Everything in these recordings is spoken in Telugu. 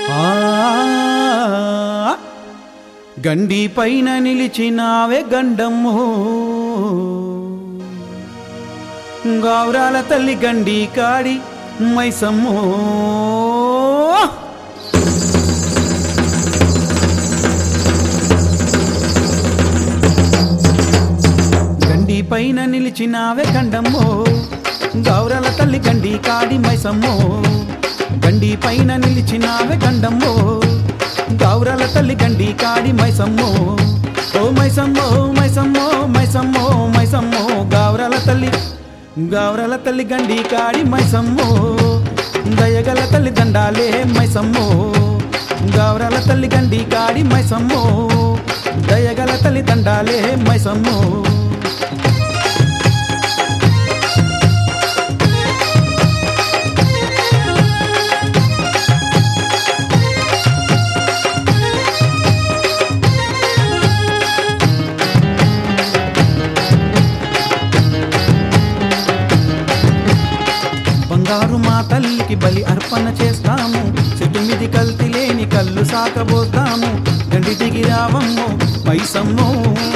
ఆ గండి పైన నిలిచినావే గండమ్ము గౌరాల తల్లి గండి కాడి మైసమ్ము గండి పైన నిలిచినావే గండమ్మో గౌరల తల్లి గండి కాడి మైసమ్మో గండి పైన నిలిచినావే గండమ్మో గౌరల తల్లి గండి కాడి మైసమ్మో ఓ మైసమ్మో మైసమ్మో మైసమ్మో మైసమ్మో గౌరల తల్లి గౌరల తల్లి గండి కాడి మైసమ్మో దయగల తల్లి దండాలే మైసమ్మో గౌరల తల్లి గండి కాడి మైసమ్మో దయగల తల్లి దండాలే మైసమ్మో బంగారు మా తల్లికి బలి అర్పణ చేస్తాము చెట్టు మీది కల్తీ లేని కళ్ళు సాకబోతాము గండి దిగి రావమ్ము మైసమ్మో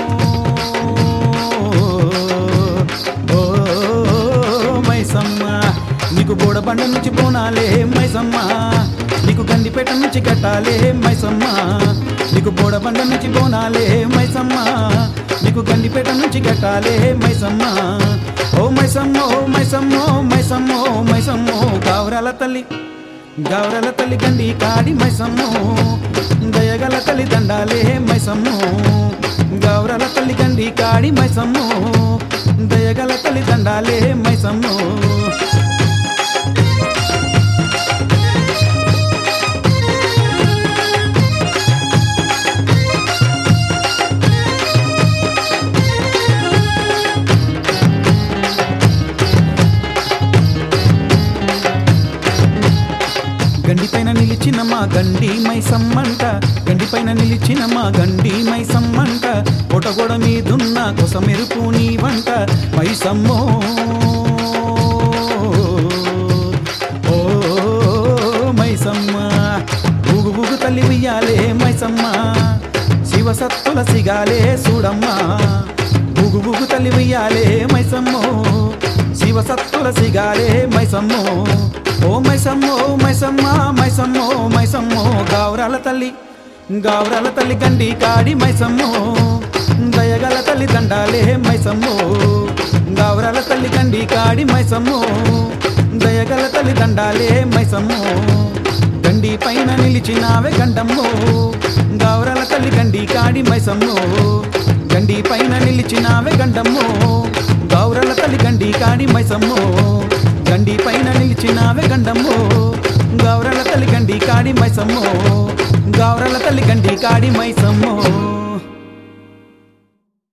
ఓ మైసమ్మ నీకు బోడబండ నుంచి పోనాలే మైసమ్మ నీకు గండిపేట నుంచి కట్టాలే మైసమ్మ నీకు బోడబండ నుంచి పోనాలే మైసమ్మ నీకు గండిపేట నుంచి కట్టాలే మైసమ్మ ఓ మైసమ్మో మైసమ్మో మైసమ్మో మైసమ్మో గౌరాల తల్లి గౌరల తల్లి గండి కాడి మైసమ్మో దయగల తల్లి దండాలే మైసమ్మో గౌరల తల్లి గండి కాడి మైసమ్మో దయగల తల్లి దండాలే మైసమ్మో గండి పైన నిలిచిన మా గండి మైసమ్మంట గండి పైన నిలిచిన మా గండి మైసమ్మంట పొటగొడ మీదున్న కొస మెరుపు నీ వంట మైసమ్మో ఓ మైసమ్మ ఊగు ఊగు తల్లి ఉయ్యాలే మైసమ్మ శివసత్తుల సిగాలే చూడమ్మా ఊగు ఊగు తల్లి ఉయ్యాలే మైసమ్మో శివసత్తుల సిగాలే మైసమ్మో ఓ మైసమ్మో మైసమ్మ మైసమ్మో మైసమ్మో గౌరాల తల్లి గౌరాల తల్లి గండి కాడి మైసమ్మో దయగల తల్లి దండాలే మైసమ్మో గౌరాల తల్లి గండి కాడి మైసమ్మో దయగల తల్లి దండాలే మైసమ్మో గండి పైన నిలిచినావే గండమ్మో గౌరల తల్లి గండి కాడి మైసమ్మో గండి పైన నిలిచినావే గండమ్మో గౌరల తల్లి గండి కాడి మైసమ్మో గండి పైన నిలిచినావే గండమ్మో గౌరల తల్లి గండి కాడి మైసమ్మో గౌరల తల్లి గండి కాడి మైసమ్మో